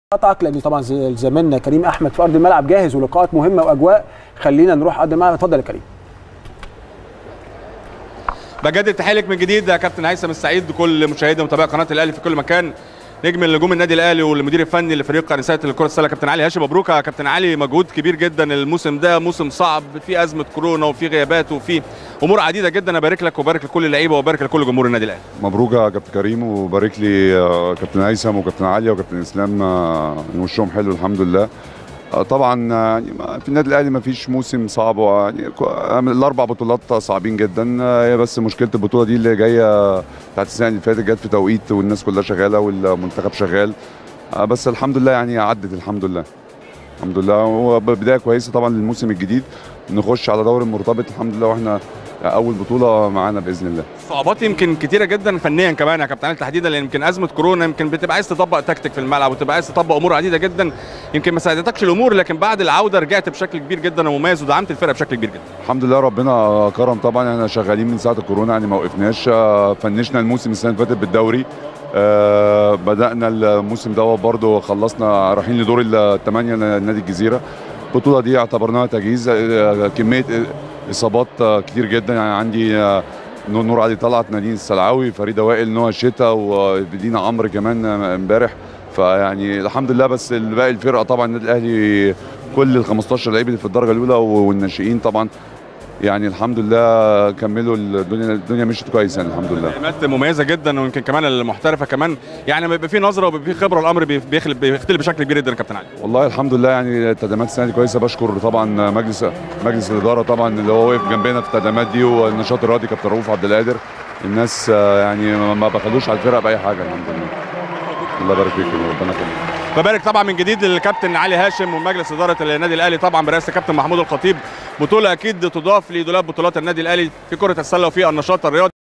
قطعك لان طبعا ز- زميلنا كريم احمد في ارض الملعب جاهز ولقاءات مهمه واجواء خلينا نروح ارض الملعب اتفضل يا كريم بجدد تحية لك من جديد يا كابتن هيثم السعيد كل مشاهدي ومتابعي قناه الاهلي في كل مكان نجم النجوم النادي الاهلي والمدير الفني لفريق نساء الكره السله كابتن علي هاشم مبروك يا كابتن علي مجهود كبير جدا الموسم ده موسم صعب في ازمه كورونا وفي غيابات وفي امور عديده جدا ابارك لك وبارك لكل اللعيبه وبارك لكل جمهور النادي الاهلي مبروك يا كابتن كريم وبارك لي آه، كابتن هيثم وكابتن علي وكابتن اسلام آه، وشهم حلو الحمد لله آه، طبعا آه، يعني ما- في النادي الاهلي ما فيش موسم صعب يعني كو- آه، الاربع بطولات صعبين جدا آه، هي بس مشكله البطوله دي اللي جايه بتاعت السنه اللي فاتت جت في توقيت والناس كلها شغاله والمنتخب شغال آه، بس الحمد لله يعني عدت الحمد لله الحمد لله هو بدايه كويسه طبعا للموسم الجديد نخش على دوري المرتبط الحمد لله واحنا اول بطوله معانا باذن الله صعوبات يمكن كتيره جدا فنيا كمان يا كابتن علي تحديدا لان يمكن ازمه كورونا يمكن بتبقى عايز تطبق تكتيك في الملعب وتبقى عايز تطبق امور عديده جدا يمكن ما ساعدتكش الامور لكن بعد العوده رجعت بشكل كبير جدا ومميز ودعمت الفرقه بشكل كبير جدا الحمد لله ربنا كرم طبعا احنا شغالين من ساعه الكورونا يعني ما وقفناش آه، فنشنا الموسم السنه اللي فاتت بالدوري آه، بدانا الموسم دوت برضه خلصنا رايحين لدور الثمانيه نادي الجزيره البطوله دي اعتبرناها تجهيز آه، كميه اصابات آه، كتير جدا يعني عندي آه، نور نور علي طلعت نادين السلعاوي فريده وائل نوى الشتا ودينا عمرو كمان آه، امبارح فيعني الحمد لله بس باقي الفرقه طبعا النادي الاهلي كل ال 15 لعيب اللي في الدرجه الاولى والناشئين طبعا يعني الحمد لله كملوا الدنيا الدنيا مشيت كويس يعني الحمد لله تدعيمات مميزه جدا ويمكن كمان المحترفه كمان يعني لما يبقى في نظره وبيبقى في خبره الامر بيخلف بيختلف بشكل كبير جدا يا كابتن علي والله الحمد لله يعني التدعيمات السنه دي كويسه بشكر طبعا مجلس مجلس الاداره طبا اللي هو واقف جنبنا في التدعيمات دي والنشاط الرياضي كابتن رؤوف عبد القادر الناس آه، يعني ما- ما بخلوش على الفرقه باي حاجه الحمد لله الله يبارك فيك ربنا يخليك ببارك طبعا من جديد للكابتن علي هاشم ومجلس اداره النادي الاهلي طبعا برئاسه كابتن محمود الخطيب بطوله اكيد تضاف لدولاب بطولات النادي الاهلي في كره السله وفي النشاط الرياضي